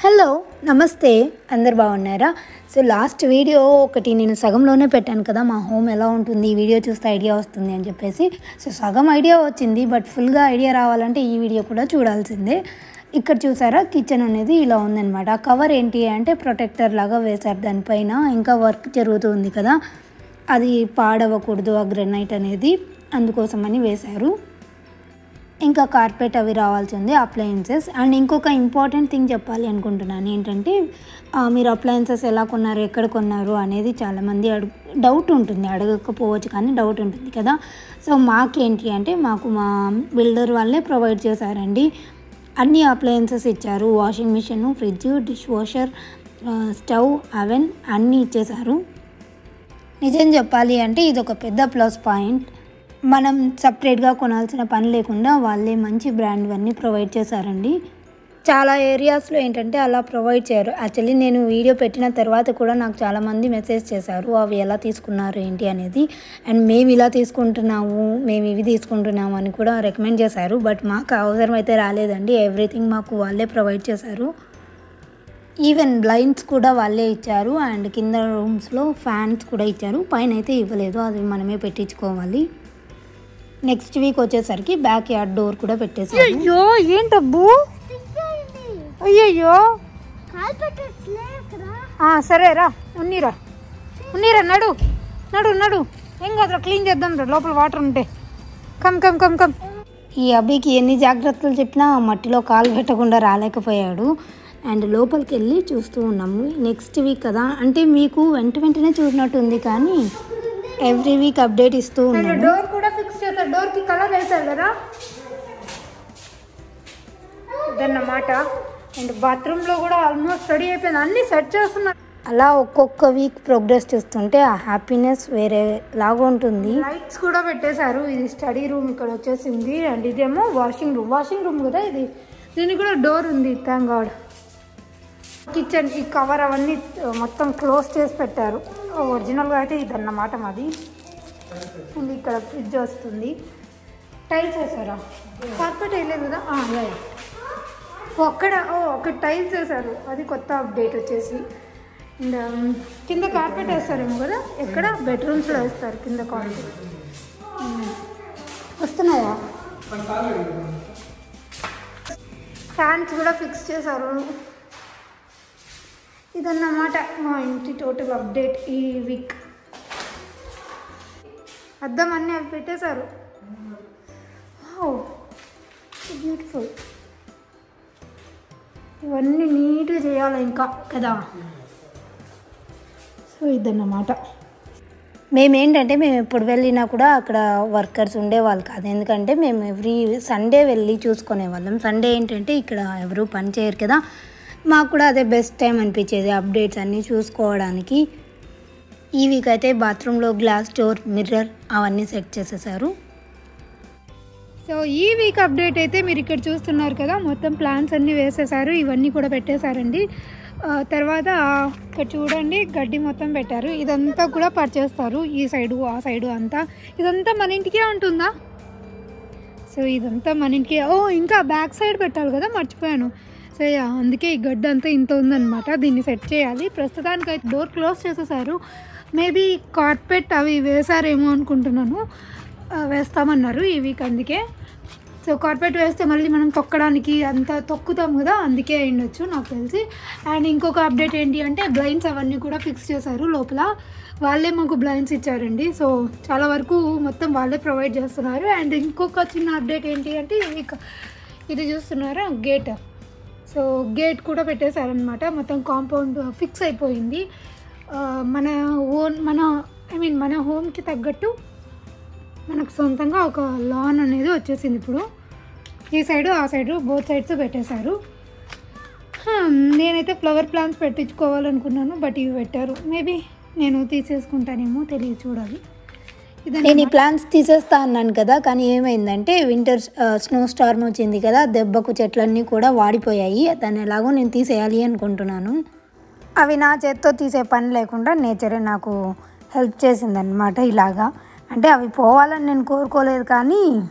Hello నమస్తే అందరు బాగున్నారా సో లాస్ట్ వీడియో ఒకటి నేను సగంలోనే పెట్టాను కదా మా హోమ్ ఎలా ఉంటుంది ఈ వీడియో చూస్తే ఐడియా వస్తుంది అని చెప్పేసి సో సగం ఐడియా వచ్చింది బట్ ఫుల్గా ఐడియా రావాలంటే ఈ వీడియో కూడా చూడాల్సిందే ఇక్కడ చూసారా కిచెన్ అనేది ఇలా ఉందన్నమాట ఆ కవర్ ఏంటి అంటే ప్రొటెక్టర్ లాగా వేశారు దానిపైన ఇంకా వర్క్ జరుగుతుంది కదా అది పాడవకూడదు ఆ గ్రెనైట్ అనేది అందుకోసమని వేశారు ఇంకా కార్పెట్ అవి రావాల్సి ఉంది అప్లయన్సెస్ అండ్ ఇంకొక ఇంపార్టెంట్ థింగ్ చెప్పాలి అనుకుంటున్నాను ఏంటంటే ఆ, మీరు అప్లయన్సెస్ ఎలా కొన్నారు ఎక్కడ కొన్నారు అనేది చాలామంది అడుగు డౌట్ ఉంటుంది అడగకపోవచ్చు కానీ డౌట్ ఉంటుంది కదా సో మాకేంటి అంటే మాకు మా బిల్డర్ వాళ్ళే ప్రొవైడ్ చేశారండి అన్ని అప్లయన్సెస్ ఇచ్చారు washing machine fridge dishwasher stove oven అన్నీ ఇచ్చేశారు నిజం చెప్పాలి అంటే ఇది ఒక పెద్ద ప్లస్ పాయింట్ మనం సపరేట్గా కొనాల్సిన పని లేకుండా వాళ్ళే మంచి బ్రాండ్ అన్నీ ప్రొవైడ్ చేశారండి చాలా ఏరియాస్లో ఏంటంటే అలా ప్రొవైడ్ చేయరు యాక్చువల్లీ నేను వీడియో పెట్టిన తర్వాత కూడా నాకు చాలామంది మెసేజ్ చేశారు అవి ఎలా తీసుకున్నారు ఏంటి అనేది అండ్ మేము ఇలా తీసుకుంటున్నాము మేము ఇవి తీసుకుంటున్నాము అని కూడా రికమెండ్ చేశారు బట్ మాకు అవసరం అయితే రాలేదండి ఎవ్రీథింగ్ మాకు వాళ్ళే ప్రొవైడ్ చేశారు ఈవెన్ బ్లైండ్స్ కూడా వాళ్ళే ఇచ్చారు అండ్ కింద రూమ్స్లో ఫ్యాన్స్ కూడా ఇచ్చారు పైన అయితే ఇవ్వలేదు అది మనమే పెట్టించుకోవాలి నెక్స్ట్ వీక్ వచ్చేసరికి బ్యాక్ యార్డ్ డోర్ కూడా పెట్టేశారు అయ్యో ఏంటబ్బు అయ్యయ్యో ఆ, సరే రా ఉన్నీరా ఉన్నీరా నడు నడు నడు ఏం కాదురా క్లీన్ చేద్దాం రా లోపల వాటర్ ఉంటే కమ్ కమ్ కమ్ కమ్ ఈ అబ్బాయికి ఎన్ని జాగ్రత్తలు చెప్పినా మట్టిలో కాలు పెట్టకుండా రాలేకపోయాడు అండ్ లోపలికి వెళ్ళి చూస్తూ ఉన్నాము నెక్స్ట్ వీక్ కదా అంటే మీకు వెంట వెంటనే చూసినట్టుంది కానీ ఎవ్రీ వీక్ అప్డేట్ ఇస్తూ ఉన్నాను డోర్ కూడా ఫిక్స్ చేశారు డోర్ కి కలర్ వేశారు కదా ఇదన్నమాట అండ్ బాత్రూమ్ లో కూడా ఆల్మోస్ట్ రెడీ అయిపోయింది అన్ని సెట్ చేస్తున్నారు అలా ఒక్కొక్క వీక్ ప్రోగ్రెస్ చూస్తుంటే ఆ హ్యాపీనెస్ వేరే లాగా ఉంటుంది లైట్స్ కూడా పెట్టేశారు ఇది స్టడీ రూమ్ ఇక్కడ వచ్చేసింది అండ్ ఇదేమో వాషింగ్ రూమ్ వాషింగ్ రూమ్ కదా ఇది దీనికి కూడా డోర్ ఉంది థ్యాంక్ గాడ్ కిచెన్ ఈ కవర్ అవన్నీ మొత్తం క్లోజ్ చేసి పెట్టారు ఒరిజినల్గా అయితే ఇది అన్నమాట మాది అండ్ ఇక్కడ ఫ్రిడ్జ్ వస్తుంది టైల్స్ వేసారా కార్పెట్ వేయలేదు కదా ఆ, యా, యా. ఒక్కడ ఓ ఒక టైల్స్ వేసారు అది కొత్త అప్డేట్ వచ్చేసి అండ్ కింద కార్పెట్ వేస్తారేమో కదా ఎక్కడ బెడ్రూమ్స్లో వేస్తారు కింద కార్పెట్ వస్తున్నాయా ఫ్యాన్స్ కూడా ఫిక్స్ చేశారు ఇదన్నమాట మా ఇంటి టోటల్ అప్డేట్ ఈ వీక్ అద్దం అన్నీ అవి పెట్టేశారు బ్యూటిఫుల్ ఇవన్నీ నీట్గా చేయాలి ఇంకా కదా సో ఇదన్నమాట మేమేంటంటే మేము ఎప్పుడు వెళ్ళినా కూడా అక్కడ వర్కర్స్ ఉండేవాళ్ళు కాదు ఎందుకంటే మేము ఎవ్రీ సండే వెళ్ళి చూసుకునే వాళ్ళం సండే ఏంటంటే ఇక్కడ ఎవరు పని చేయరు కదా మాకు కూడా అదే బెస్ట్ టైం అనిపించేది అప్డేట్స్ అన్నీ చూసుకోవడానికి ఈ వీక్ అయితే బాత్రూంలో గ్లాస్ డోర్ మిర్రర్ అవన్నీ సెట్ చేసేసారు సో ఈ వీక్ అప్డేట్ అయితే మీరు ఇక్కడ చూస్తున్నారు కదా మొత్తం ప్లాన్స్ అన్నీ వేసేసారు ఇవన్నీ కూడా పెట్టేశారండి ఆ, తర్వాత ఇక్కడ చూడండి గడ్డి మొత్తం పెట్టారు ఇదంతా కూడా పర్చేస్తారు ఈ సైడు ఆ సైడు అంతా ఇదంతా మన ఇంటికే ఉంటుందా సో ఇదంతా మన ఇంటికి ఓ ఇంకా బ్యాక్ సైడ్ పెట్టాలి కదా మర్చిపోయాను సో యా, అందుకే ఈ గడ్డ అంతా ఇంత ఉందన్నమాట దీన్ని సెట్ చేయాలి ప్రస్తుతానికి అయితే డోర్ క్లోజ్ చేసేసారు మేబీ కార్పెట్ అవి వేసారేమో అనుకుంటున్నాను ఆ, వేస్తామన్నారు ఈ వీక్ అందుకే సో కార్పెట్ వేస్తే మళ్ళీ మనం తొక్కడానికి అంతా తొక్కుతాం కదా అందుకే అయిండొచ్చు నాకు తెలిసి అండ్ ఇంకొక అప్డేట్ ఏంటి అంటే బ్లైండ్స్ అవన్నీ కూడా ఫిక్స్ చేశారు లోపల వాళ్ళే మాకు బ్లైండ్స్ ఇచ్చారండి సో చాలా వరకు మొత్తం వాళ్ళే ప్రొవైడ్ చేస్తున్నారు అండ్ ఇంకొక చిన్న అప్డేట్ ఏంటి అంటే ఈ క- ఇది చూస్తున్నారా గేట్ సో గేట్ కూడా పెట్టేశారనమాట మొత్తం కాంపౌండ్ ఫిక్స్ అయిపోయింది ఆ, మన ఓన్ మన ఐ మీన్ మన హోమ్కి తగ్గట్టు మనకు సొంతంగా ఒక లాన్ అనేది వచ్చేసింది ఇప్పుడు ఈ సైడు ఆ సైడు బోత్ సైడ్స్ పెట్టేశారు హ్మ్, నేనైతే ఫ్లవర్ ప్లాంట్స్ పెట్టించుకోవాలనుకున్నాను బట్ ఇవి పెట్టారు మేబీ నేను తీసేసుకుంటానేమో తెలియదు చూడాలి ఇదని నేను ఈ ప్లాన్స్ తీసేస్తా అన్నాను కదా కానీ ఏమైందంటే వింటర్ స్నో స్టార్మ్ వచ్చింది కదా దెబ్బకు చెట్లన్నీ కూడా వాడిపోయాయి దాన్ని ఎలాగో నేను తీసేయాలి అనుకుంటున్నాను అవి నా చేత్తో తీసే పని లేకుండా నేచరే నాకు హెల్ప్ చేసిందనమాట ఇలాగా అంటే అవి పోవాలని నేను కోరుకోలేదు కానీ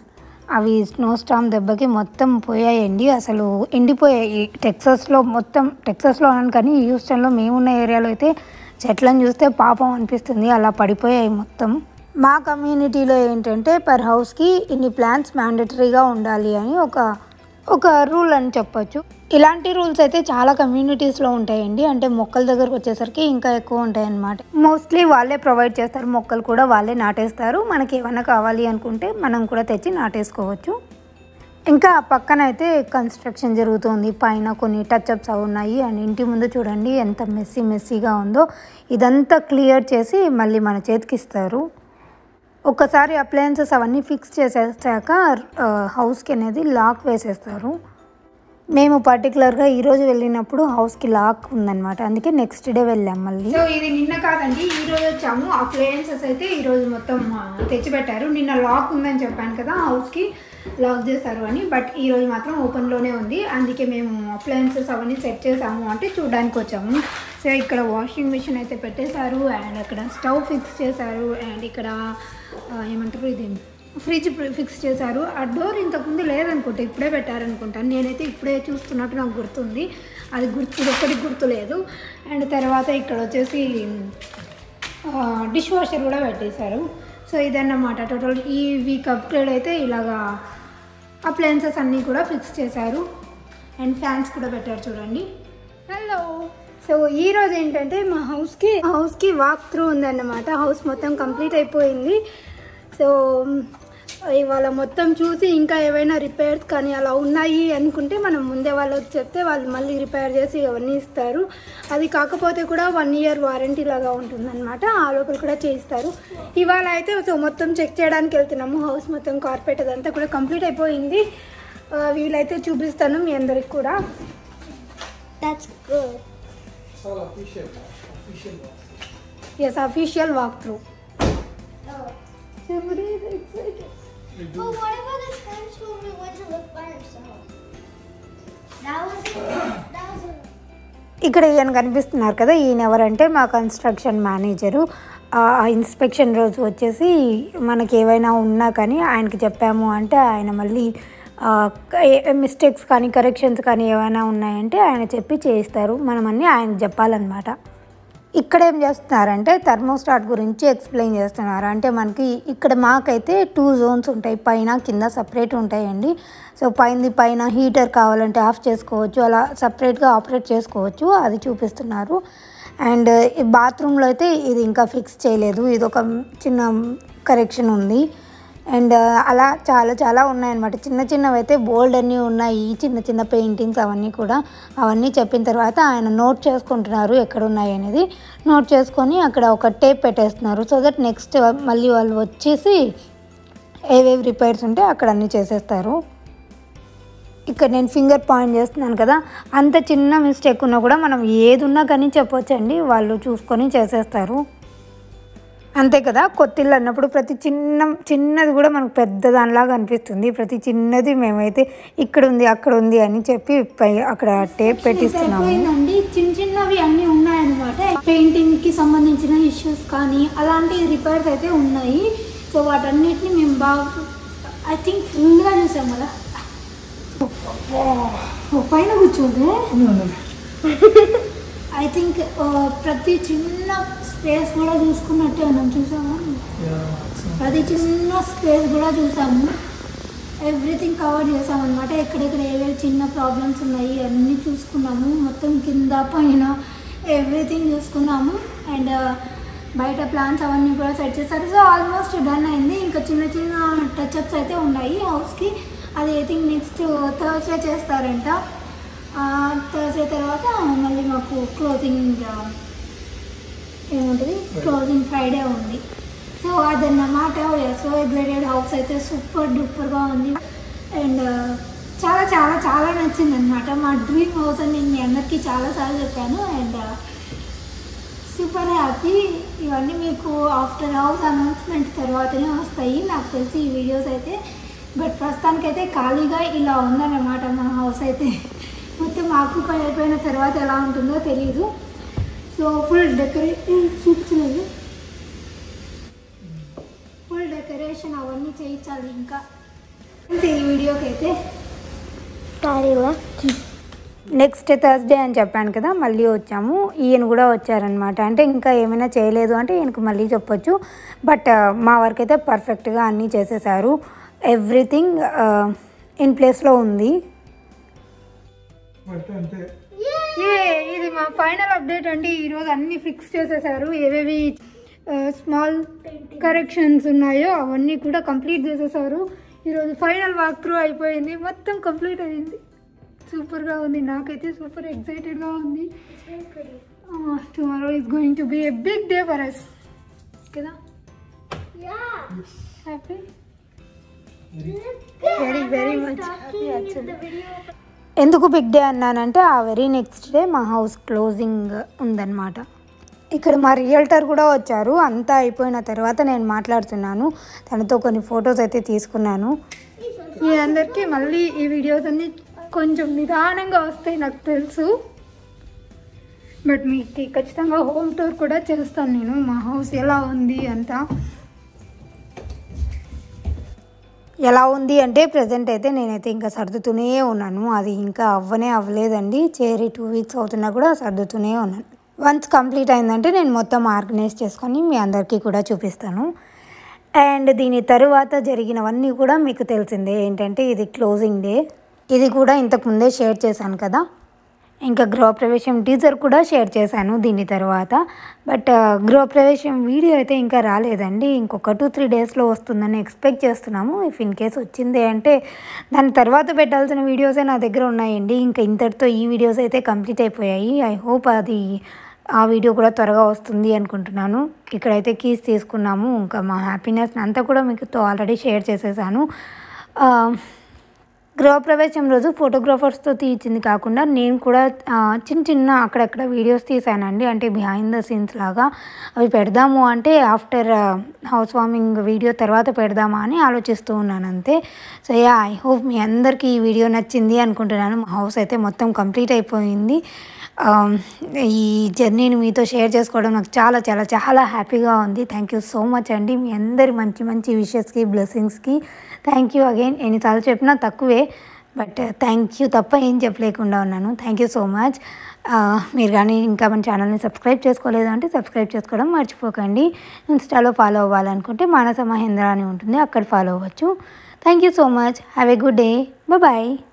అవి స్నో స్టామ్ దెబ్బకి మొత్తం పోయాయండి అసలు ఎండిపోయాయి టెక్సస్లో మొత్తం టెక్సస్లో అన్నాను కానీ హ్యూస్టన్లో మేమున్న ఏరియాలో అయితే చెట్లను చూస్తే పాపం అనిపిస్తుంది అలా పడిపోయాయి మొత్తం మా కమ్యూనిటీలో ఏంటంటే పర్ హౌస్కి ఇన్ని ప్లాంట్స్ మ్యాండటరీగా ఉండాలి అని ఒక ఒక రూల్ అని చెప్పొచ్చు ఇలాంటి రూల్స్ అయితే చాలా కమ్యూనిటీస్లో ఉంటాయండి అంటే మొక్కల దగ్గరకు వచ్చేసరికి ఇంకా ఎక్కువ ఉంటాయి అన్నమాట మోస్ట్లీ వాళ్ళే ప్రొవైడ్ చేస్తారు మొక్కలు కూడా వాళ్ళే నాటేస్తారు మనకి ఏమైనా కావాలి అనుకుంటే మనం కూడా తెచ్చి నాటేసుకోవచ్చు ఇంకా ఆ పక్కన అయితే కన్స్ట్రక్షన్ జరుగుతుంది పైన కొన్ని టచ్అప్స్ అవి ఉన్నాయి అండ్ ఇంటి ముందు చూడండి ఎంత మెస్సీ మెస్సీగా ఉందో ఇదంతా క్లియర్ చేసి మళ్ళీ మన చేతికి ఇస్తారు ఒక్కసారి అప్లయన్సెస్ అవన్నీ ఫిక్స్ చేసేసాక ఆ, హౌస్కి అనేది లాక్ వేసేస్తారు మేము పర్టికులర్గా ఈరోజు వెళ్ళినప్పుడు హౌస్కి లాక్ ఉందన్నమాట అందుకే నెక్స్ట్ డే వెళ్ళాం మళ్ళీ సో ఇది నిన్న కాదండి ఈ రోజు వచ్చాము అప్లయన్సెస్ అయితే ఈ రోజు మొత్తం ఆ, తెచ్చిపెట్టారు నిన్న లాక్ ఉందని చెప్పాను కదా హౌస్కి లాక్ చేస్తారు అని బట్ ఈ రోజు మాత్రం ఓపెన్లోనే ఉంది అందుకే మేము అప్లయన్సెస్ అవన్నీ సెట్ చేసాము అంటే చూడడానికి వచ్చాము సో ఇక్కడ వాషింగ్ మిషన్ అయితే పెట్టేశారు అండ్ అక్కడ స్టవ్ ఫిక్స్ చేశారు అండ్ ఇక్కడ ఆ, ఏమంటారు ఇది ఫ్రిడ్జ్ ఫిక్స్ చేశారు ఆ డోర్ ఇంతకుముందు లేదనుకుంటా ఇప్పుడే పెట్టారనుకుంటాను నేనైతే ఇప్పుడే చూస్తున్నట్టు నాకు గుర్తుంది అది గుర్తు ఇది ఒక్కటి గుర్తు లేదు అండ్ తర్వాత ఇక్కడ వచ్చేసి డిష్ వాషర్ కూడా పెట్టేశారు సో ఇదన్నమాట టోటల్ ఈ వీక్ అప్గ్రేడ్ అయితే ఇలాగా అప్లయన్సెస్ అన్నీ కూడా ఫిక్స్ చేశారు అండ్ ఫ్యాన్స్ కూడా పెట్టారు చూడండి హలో సో ఈ రోజు ఏంటంటే మా హౌస్కి హౌస్కి వాక్ త్రూ ఉందన్నమాట హౌస్ మొత్తం కంప్లీట్ అయిపోయింది సో ఇవాళ మొత్తం చూసి ఇంకా ఏవైనా రిపేర్స్ కానీ అలా ఉన్నాయి అనుకుంటే మనం ముందే వాళ్ళకి చెప్తే వాళ్ళు మళ్ళీ రిపేర్ చేసి అవన్నీ ఇస్తారు అది కాకపోతే కూడా వన్ ఇయర్ వారంటీ లాగా ఉంటుందన్నమాట ఆ లోపల కూడా చేయిస్తారు ఇవాళ అయితే సో మొత్తం చెక్ చేయడానికి వెళ్తున్నాము హౌస్ మొత్తం కార్పెట్ అదంతా కూడా కంప్లీట్ అయిపోయింది ఆ, వీలైతే చూపిస్తాను మీ అందరికి కూడా that's good is official walkthrough But what about the times when we went to live by ourselves? That was that was a ఇక్కడ ఈయన కనిపిస్తున్నారు కదా ఈయన ఎవరంటే మా కన్స్ట్రక్షన్ మేనేజరు ఆ ఇన్స్పెక్షన్ రోజు వచ్చేసి మనకి ఏవైనా ఉన్నా కానీ ఆయనకి చెప్పాము అంటే ఆయన మళ్ళీ మిస్టేక్స్ కానీ కరెక్షన్స్ కానీ ఏమైనా ఉన్నాయంటే ఆయన చెప్పి చేయిస్తారు మనం అన్నీ ఆయనకు చెప్పాలన్నమాట ఇక్కడ ఏం చేస్తున్నారంటే థర్మోస్టాట్ గురించి ఎక్స్ప్లెయిన్ చేస్తున్నారు అంటే మనకి ఇక్కడ మాకైతే టూ జోన్స్ ఉంటాయి పైన కింద సపరేట్ ఉంటాయండి సో పైనది పైన హీటర్ కావాలంటే ఆఫ్ చేసుకోవచ్చు అలా సపరేట్గా ఆపరేట్ చేసుకోవచ్చు అది చూపిస్తున్నారు అండ్ ఈ బాత్రూంలో అయితే ఇది ఇంకా ఫిక్స్ చేయలేదు ఇది ఒక చిన్న కరెక్షన్ ఉంది అండ్ అలా చాలా చాలా ఉన్నాయన్నమాట చిన్న చిన్నవి అయితే బోల్డ్ అన్నీ ఉన్నాయి చిన్న చిన్న పెయింటింగ్స్ అవన్నీ కూడా అవన్నీ చెప్పిన తర్వాత ఆయన నోట్ చేసుకుంటున్నారు ఎక్కడ ఉన్నాయి అనేది నోట్ చేసుకొని అక్కడ ఒక టేప్ పెట్టేస్తున్నారు సో దట్ నెక్స్ట్ మళ్ళీ వాళ్ళు వచ్చేసి ఏవేవి రిపేర్స్ ఉంటే అక్కడ అన్నీ చేసేస్తారు ఇక్కడ నేను ఫింగర్ పాయింట్ చేస్తున్నాను కదా అంత చిన్న మిస్టేక్ ఉన్నా కూడా మనం ఏది ఉన్నా కానీ చెప్పొచ్చండి వాళ్ళు చూసుకొని చేసేస్తారు అంతే కదా కొత్తిల్లు అన్నప్పుడు ప్రతి చిన్న చిన్నది కూడా మనకు పెద్ద దానిలాగా అనిపిస్తుంది ప్రతి చిన్నది మేమైతే ఇక్కడ ఉంది అక్కడ ఉంది అని చెప్పి పై అక్కడ టేప్ పెట్టిస్తున్నాము అయిపోయిందండి చిన్న చిన్నవి అన్నీ ఉన్నాయన్నమాట పెయింటింగ్ కి సంబంధించిన ఇష్యూస్ కానీ అలాంటి రిపేర్స్ అయితే ఉన్నాయి సో వాటన్నిటిని మేము బాగా ఐ థింక్ ఫుల్గా చూసాం కదా ఓ, పైన కూర్చోండి ఐ థింక్ ప్రతి చిన్న స్పేస్ కూడా చూసుకున్నట్టే మనం చూసాము ప్రతి చిన్న స్పేస్ కూడా చూసాము ఎవ్రీథింగ్ కవర్ చేసాం అనమాట ఎక్కడెక్కడ ఏవేవి చిన్న ప్రాబ్లమ్స్ ఉన్నాయి అన్నీ చూసుకున్నాము మొత్తం కింద పైన ఎవ్రీథింగ్ చూసుకున్నాము అండ్ బయట ప్లాన్స్ అవన్నీ కూడా సెట్ చేస్తారు సో ఆల్మోస్ట్ డన్ అయింది ఇంకా చిన్న చిన్న టచ్అప్స్ అయితే ఉన్నాయి హౌస్కి అది ఐ థింక్ నెక్స్ట్ థర్స్డే చేస్తారంట థర్స్డే తర్వాత మళ్ళీ మాకు క్లోజింగ్ ఏముంటుంది క్లోజింగ్ ఫ్రైడే ఉంది సో అదన్నమాట ఎస్ఓ గ్రేడెడ్ హౌస్ అయితే సూపర్ డూపర్గా ఉంది అండ్ చాలా చాలా చాలా నచ్చింది అనమాట మా డ్రీమ్ హౌస్ అని నేను మీ అందరికీ చాలాసార్లు చెప్పాను అండ్ సూపర్ హ్యాపీ ఇవన్నీ మీకు ఆఫ్టర్ హౌస్ అనౌన్స్మెంట్ తర్వాతనే వస్తాయి నాకు తెలిసి ఈ వీడియోస్ అయితే బట్ ప్రస్తుతానికైతే ఖాళీగా ఇలా ఉందన్నమాట మా హౌస్ అయితే మొత్తం ఆక్యుపై అయిపోయిన తర్వాత ఎలా ఉంటుందో తెలియదు సో ఫుల్ డెకరేషన్ చూపించలేదు ఫుల్ డెకరేషన్ అవన్నీ చేయించాలి ఇంకా అంతే వీడియోకి అయితే Daddy left. నెక్స్ట్ థర్స్డే అని చెప్పాను కదా మళ్ళీ వచ్చాము ఈయన కూడా వచ్చారనమాట అంటే ఇంకా ఏమైనా చేయలేదు అంటే ఈయనకు మళ్ళీ చెప్పొచ్చు బట్ మా వర్క్ అయితే పర్ఫెక్ట్గా అన్నీ చేసేసారు ఎవ్రీథింగ్ ఇన్ ప్లేస్లో ఉంది ఏ ఇది మా ఫైనల్ అప్డేట్ అండి ఈరోజు అన్ని ఫిక్స్ చేసేసారు ఏవేవి స్మాల్ కరెక్షన్స్ ఉన్నాయో అవన్నీ కూడా కంప్లీట్ చేసేసారు ఈరోజు ఫైనల్ వాక్ త్రూ అయిపోయింది మొత్తం కంప్లీట్ అయింది సూపర్గా ఉంది నాకైతే సూపర్ ఎక్సైటెడ్గా ఉంది tomorrow is going to be a big day for us కదా Yeah. Happy Very, very much happy actually. The video. ఎందుకు బిగ్ డే అన్నానంటే ఆ వెరీ నెక్స్ట్ డే మా హౌస్ క్లోజింగ్ ఉందన్నమాట ఇక్కడ మా రియల్టర్ కూడా వచ్చారు అంతా అయిపోయిన తర్వాత నేను మాట్లాడుతున్నాను తనతో కొన్ని ఫొటోస్ అయితే తీసుకున్నాను మీ అందరికీ మళ్ళీ ఈ వీడియోస్ అన్ని కొంచెం నిదానంగా వస్తాయి నాకు తెలుసు బట్ మీకు ఖచ్చితంగా హోమ్ టూర్ కూడా చేస్తాను నేను మా హౌస్ ఎలా ఉంది అంతా ఎలా ఉంది అంటే ప్రజెంట్ అయితే నేనైతే ఇంకా సర్దుతూనే ఉన్నాను అది ఇంకా అవ్వనే అవ్వలేదండి చేరి టూ వీక్స్ అవుతున్నా కూడా సర్దుతూనే ఉన్నాను వన్స్ కంప్లీట్ అయిందంటే నేను మొత్తం ఆర్గనైజ్ చేసుకొని మీ అందరికీ కూడా చూపిస్తాను అండ్ దీని తరువాత జరిగినవన్నీ కూడా మీకు తెలిసిందే ఏంటంటే ఇది క్లోజింగ్ డే ఇది కూడా ఇంతకు ముందే షేర్ చేశాను కదా ఇంకా గృహప్రవేశం టీజర్ కూడా షేర్ చేశాను దీని తర్వాత బట్ ఆ, గృహప్రవేశం వీడియో అయితే ఇంకా రాలేదండి ఇంకొక టూ త్రీ డేస్లో వస్తుందని ఎక్స్పెక్ట్ చేస్తున్నాము ఇఫ్ ఇన్ కేస్ వచ్చింది అంటే దాని తర్వాత పెట్టాల్సిన వీడియోసే నా దగ్గర ఉన్నాయండి ఇంకా ఇంతటితో ఈ వీడియోస్ అయితే కంప్లీట్ అయిపోయాయి ఐ హోప్ అది ఆ వీడియో కూడా త్వరగా వస్తుంది అనుకుంటున్నాను ఇక్కడైతే కీస్ తీసుకున్నాము ఇంకా మా హ్యాపీనెస్ అంతా కూడా మీకుతో ఆల్రెడీ షేర్ చేసేసాను ఆ, గృహప్రవేశం రోజు ఫోటోగ్రాఫర్స్తో తీయించింది కాకుండా నేను కూడా ఆ, చిన్న చిన్న అక్కడక్కడ వీడియోస్ తీసానండి అంటే బిహైండ్ ద సీన్స్ లాగా అవి పెడదాము అంటే ఆఫ్టర్ హౌస్ వార్మింగ్ వీడియో తర్వాత పెడదామా అని ఆలోచిస్తూ ఉన్నాను అంతే సో యా ఐ హోప్ మీ అందరికీ ఈ వీడియో నచ్చింది అనుకుంటున్నాను మా హౌస్ అయితే మొత్తం కంప్లీట్ అయిపోయింది ఆ, ఈ జర్నీని మీతో షేర్ చేసుకోవడం నాకు చాలా చాలా చాలా హ్యాపీగా ఉంది థ్యాంక్ యూ సో మచ్ అండి మీ అందరి మంచి మంచి విషెస్కి బ్లెస్సింగ్స్కి థ్యాంక్ యూ అగైన్ ఎన్నిసార్లు చెప్పినా తక్కువే బట్ థ్యాంక్ యూ తప్ప ఏం చెప్పలేకుండా ఉన్నాను థ్యాంక్ యూ సో మచ్ మీరు కానీ ఇంకా మన ఛానల్ని సబ్స్క్రైబ్ చేసుకోలేదు అంటే సబ్స్క్రైబ్ చేసుకోవడం మర్చిపోకండి ఇన్స్టాలో ఫాలో అవ్వాలనుకుంటే మానస మహేంద్ర అని ఉంటుంది అక్కడ ఫాలో అవ్వచ్చు thank you so much have a good day bye